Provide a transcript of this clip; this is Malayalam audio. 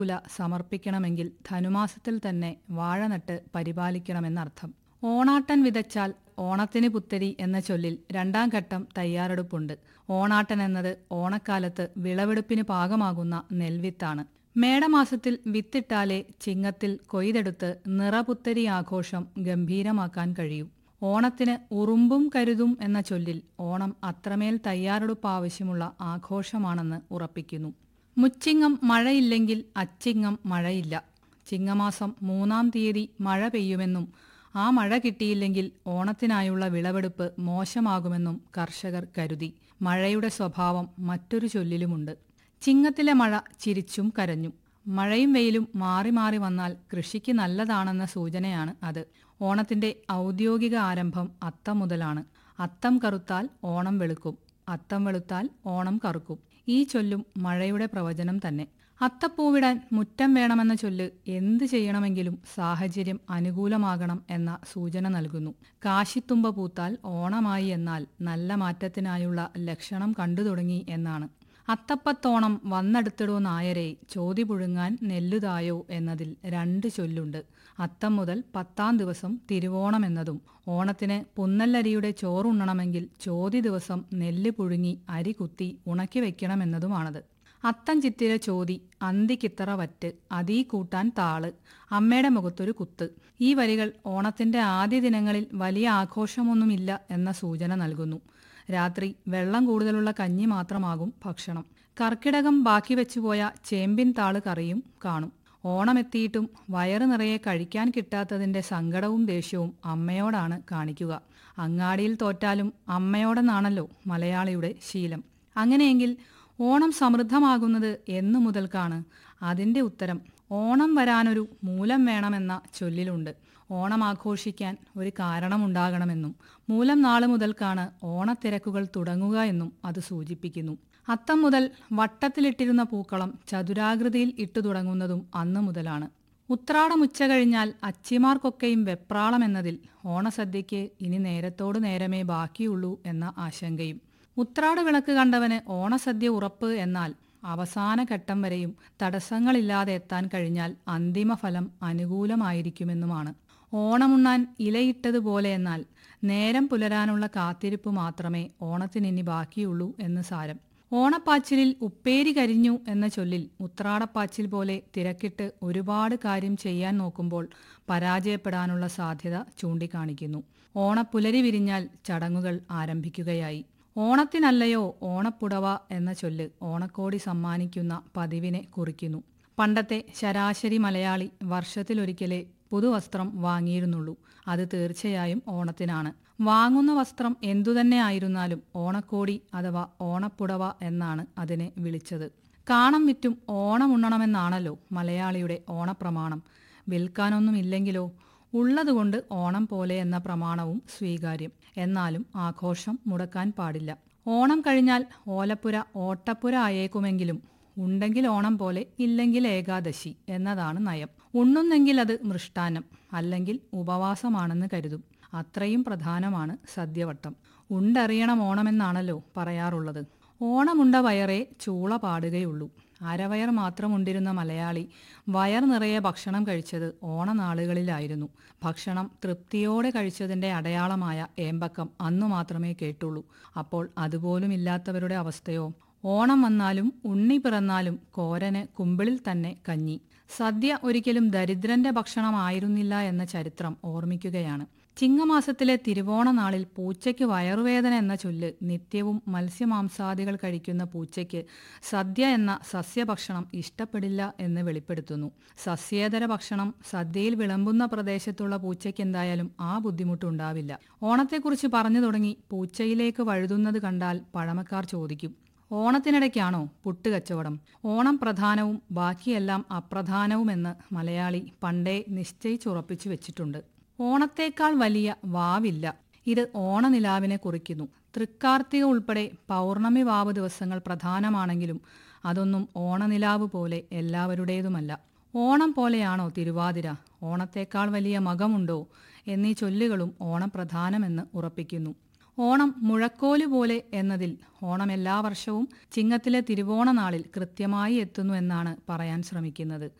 കുല സമർപ്പിക്കണമെങ്കിൽ ധനുമാസത്തിൽ തന്നെ വാഴ നട്ട് പരിപാലിക്കണമെന്നർത്ഥം ഓണാട്ടൻ വിതച്ചാൽ ഓണത്തിന് പുത്തരി എന്ന ചൊല്ലിൽ രണ്ടാം ഘട്ടം തയ്യാറെടുപ്പുണ്ട് ഓണാട്ടൻ എന്നത് ഓണക്കാലത്ത് വിളവെടുപ്പിന് പാകമാകുന്ന നെൽവിത്താണ് മേടമാസത്തിൽ വിത്തിട്ടാലേ ചിങ്ങത്തിൽ കൊയ്തെടുത്ത് നിറപുത്തരി ആഘോഷം ഗംഭീരമാക്കാൻ കഴിയൂ ഓണത്തിന് ഉറുമ്പും കരുതും എന്ന ചൊല്ലിൽ ഓണം അത്രമേൽ തയ്യാറെടുപ്പ് ആവശ്യമുള്ള ആഘോഷമാണെന്ന് ഉറപ്പിക്കുന്നു മുച്ചിങ്ങം മഴയില്ലെങ്കിൽ അച്ചിങ്ങം മഴയില്ല ചിങ്ങമാസം മൂന്നാം തീയതി മഴ പെയ്യുമെന്നും ആ മഴ കിട്ടിയില്ലെങ്കിൽ ഓണത്തിനായുള്ള വിളവെടുപ്പ് മോശമാകുമെന്നും കർഷകർ കരുതി മഴയുടെ സ്വഭാവം മറ്റൊരു ചൊല്ലിലുമുണ്ട് ചിങ്ങത്തിലെ മഴ ചിരിച്ചും കരഞ്ഞും മഴയും വെയിലും മാറി മാറി വന്നാൽ കൃഷിക്ക് നല്ലതാണെന്ന സൂചനയാണ് അത് ഓണത്തിന്റെ ഔദ്യോഗിക ആരംഭം അത്തം മുതലാണ് അത്തം കറുത്താൽ ഓണം വെളുക്കും അത്തം വെളുത്താൽ ഓണം കറുക്കും ഈ ചൊല്ലും മഴയുടെ പ്രവചനം തന്നെ അത്തപ്പൂവിടാൻ മുറ്റം വേണമെന്ന ചൊല്ല് എന്ത് ചെയ്യണമെങ്കിലും സാഹചര്യം അനുകൂലമാകണം എന്ന സൂചന നൽകുന്നു കാശിത്തുമ്പ പൂത്താൽ ഓണമായി എന്നാൽ നല്ല മാറ്റത്തിനായുള്ള ലക്ഷണം കണ്ടു തുടങ്ങി എന്നാണ് അത്തപ്പത്തോണം വന്നെടുത്തിടോ നായരെ ചോതി പുഴുങ്ങാൻ നെല്ലുതായോ എന്നതിൽ രണ്ട് ചൊല്ലുണ്ട് അത്തം മുതൽ പത്താം ദിവസം തിരുവോണം എന്നതും ഓണത്തിന് പുന്നല്ലരിയുടെ ചോറുണ്ണണമെങ്കിൽ ചോതി ദിവസം നെല്ല് പുഴുങ്ങി അരി കുത്തി ഉണക്കി വെക്കണമെന്നതുമാണത് അത്തം ചിത്തിര ചോതി അന്തിക്കിത്തറ വറ്റ് അതീ കൂട്ടാൻ താള് അമ്മയുടെ മുഖത്തൊരു കുത്ത് ഈ വരികൾ ഓണത്തിന്റെ ആദ്യ ദിനങ്ങളിൽ വലിയ ആഘോഷമൊന്നുമില്ല എന്ന സൂചന നൽകുന്നു രാത്രി വെള്ളം കൂടുതലുള്ള കഞ്ഞി മാത്രമാകും ഭക്ഷണം കർക്കിടകം ബാക്കി വെച്ചുപോയ ചേമ്പിൻ താള് കറിയും കാണും ഓണമെത്തിയിട്ടും വയറ് നിറയെ കഴിക്കാൻ കിട്ടാത്തതിന്റെ സങ്കടവും ദേഷ്യവും അമ്മയോടാണ് കാണിക്കുക അങ്ങാടിയിൽ തോറ്റാലും അമ്മയോടെന്നാണല്ലോ മലയാളിയുടെ ശീലം അങ്ങനെയെങ്കിൽ ഓണം സമൃദ്ധമാകുന്നത് എന്നു മുതൽക്കാണ് അതിന്റെ ഉത്തരം ഓണം വരാനൊരു മൂലം വേണമെന്ന ചൊല്ലിലുണ്ട് ഓണം ആഘോഷിക്കാൻ ഒരു കാരണമുണ്ടാകണമെന്നും മൂലം നാള് മുതൽക്കാണ് ഓണത്തിരക്കുകൾ തുടങ്ങുക എന്നും അത് സൂചിപ്പിക്കുന്നു അത്തം മുതൽ വട്ടത്തിലിട്ടിരുന്ന പൂക്കളം ചതുരാകൃതിയിൽ ഇട്ടു തുടങ്ങുന്നതും അന്നു മുതലാണ് ഉത്രാടമുച്ച കഴിഞ്ഞാൽ അച്ചിമാർക്കൊക്കെയും വെപ്രാളം എന്നതിൽ ഓണസദ്യയ്ക്ക് ഇനി നേരത്തോട് നേരമേ ബാക്കിയുള്ളൂ എന്ന ആശങ്കയും ഉത്രാട വിളക്ക് കണ്ടവന് ഓണസദ്യ ഉറപ്പ് എന്നാൽ അവസാന ഘട്ടം വരെയും തടസ്സങ്ങളില്ലാതെ എത്താൻ കഴിഞ്ഞാൽ അന്തിമ ഫലം അനുകൂലമായിരിക്കുമെന്നുമാണ് ഓണമുണ്ണാൻ ഇലയിട്ടതുപോലെ എന്നാൽ നേരം പുലരാനുള്ള കാത്തിരിപ്പ് മാത്രമേ ഓണത്തിനിനി ബാക്കിയുള്ളൂ എന്ന് സാരം ഓണപ്പാച്ചിലിൽ ഉപ്പേരി കരിഞ്ഞു എന്ന ചൊല്ലിൽ ഉത്രാടപ്പാച്ചിൽ പോലെ തിരക്കിട്ട് ഒരുപാട് കാര്യം ചെയ്യാൻ നോക്കുമ്പോൾ പരാജയപ്പെടാനുള്ള സാധ്യത ചൂണ്ടിക്കാണിക്കുന്നു ഓണപ്പുലരി വിരിഞ്ഞാൽ ചടങ്ങുകൾ ആരംഭിക്കുകയായി ഓണത്തിനല്ലയോ ഓണപ്പുടവ എന്ന ചൊല്ല് ഓണക്കോടി സമ്മാനിക്കുന്ന പതിവിനെ കുറിക്കുന്നു പണ്ടത്തെ ശരാശരി മലയാളി വർഷത്തിലൊരിക്കലേ പുതുവസ്ത്രം വാങ്ങിയിരുന്നുള്ളൂ അത് തീർച്ചയായും ഓണത്തിനാണ് വാങ്ങുന്ന വസ്ത്രം എന്തുതന്നെ ആയിരുന്നാലും ഓണക്കോടി അഥവാ ഓണപ്പുടവ എന്നാണ് അതിനെ വിളിച്ചത് കാണം വിറ്റും ഓണമുണ്ണണമെന്നാണല്ലോ മലയാളിയുടെ ഓണപ്രമാണം വിൽക്കാനൊന്നുമില്ലെങ്കിലോ ഉള്ളതുകൊണ്ട് ഓണം പോലെ എന്ന പ്രമാണവും സ്വീകാര്യം എന്നാലും ആഘോഷം മുടക്കാൻ പാടില്ല ഓണം കഴിഞ്ഞാൽ ഓലപ്പുര ഓട്ടപ്പുര ആയേക്കുമെങ്കിലും ഉണ്ടെങ്കിൽ ഓണം പോലെ ഇല്ലെങ്കിൽ ഏകാദശി എന്നതാണ് നയം ഉണ്ണുന്നെങ്കിൽ അത് മൃഷ്ടാന്നം അല്ലെങ്കിൽ ഉപവാസമാണെന്ന് കരുതും അത്രയും പ്രധാനമാണ് സദ്യവട്ടം ഉണ്ടറിയണം ഓണമെന്നാണല്ലോ പറയാറുള്ളത് ഓണമുണ്ട വയറേ ചൂള പാടുകയുള്ളൂ അരവയർ മാത്രം ഉണ്ടിരുന്ന മലയാളി വയർ നിറയെ ഭക്ഷണം കഴിച്ചത് ഓണനാളുകളിലായിരുന്നു ഭക്ഷണം തൃപ്തിയോടെ കഴിച്ചതിന്റെ അടയാളമായ ഏമ്പക്കം അന്നു മാത്രമേ കേട്ടുള്ളൂ അപ്പോൾ അതുപോലും ഇല്ലാത്തവരുടെ അവസ്ഥയോ ഓണം വന്നാലും ഉണ്ണി പിറന്നാലും കോരന് കുമ്പിളിൽ തന്നെ കഞ്ഞി സദ്യ ഒരിക്കലും ദരിദ്രന്റെ ഭക്ഷണമായിരുന്നില്ല എന്ന ചരിത്രം ഓർമ്മിക്കുകയാണ് ചിങ്ങമാസത്തിലെ തിരുവോണ നാളിൽ പൂച്ചയ്ക്ക് വയറുവേദന എന്ന ചൊല്ല് നിത്യവും മത്സ്യമാംസാദികൾ കഴിക്കുന്ന പൂച്ചയ്ക്ക് സദ്യ എന്ന സസ്യഭക്ഷണം ഇഷ്ടപ്പെടില്ല എന്ന് വെളിപ്പെടുത്തുന്നു സസ്യേതര ഭക്ഷണം സദ്യയിൽ വിളമ്പുന്ന പ്രദേശത്തുള്ള പൂച്ചയ്ക്ക് എന്തായാലും ആ ബുദ്ധിമുട്ടുണ്ടാവില്ല ഓണത്തെക്കുറിച്ച് പറഞ്ഞു തുടങ്ങി പൂച്ചയിലേക്ക് വഴുതുന്നത് കണ്ടാൽ പഴമക്കാർ ചോദിക്കും ഓണത്തിനിടയ്ക്കാണോ പുട്ടുകച്ചവടം ഓണം പ്രധാനവും ബാക്കിയെല്ലാം അപ്രധാനവുമെന്ന് മലയാളി പണ്ടേ നിശ്ചയിച്ചുറപ്പിച്ചു വെച്ചിട്ടുണ്ട് ഓണത്തേക്കാൾ വലിയ വാവില്ല ഇത് ഓണനിലാവിനെ കുറിക്കുന്നു തൃക്കാർത്തിക ഉൾപ്പെടെ പൗർണമി വാവ് ദിവസങ്ങൾ പ്രധാനമാണെങ്കിലും അതൊന്നും ഓണനിലാവ് പോലെ എല്ലാവരുടേതുമല്ല ഓണം പോലെയാണോ തിരുവാതിര ഓണത്തേക്കാൾ വലിയ മകമുണ്ടോ എന്നീ ചൊല്ലുകളും ഓണപ്രധാനമെന്ന് ഉറപ്പിക്കുന്നു ഓണം മുഴക്കോല് പോലെ എന്നതിൽ ഓണം എല്ലാ വർഷവും ചിങ്ങത്തിലെ തിരുവോണ നാളിൽ കൃത്യമായി എത്തുന്നു എന്നാണ് പറയാൻ ശ്രമിക്കുന്നത്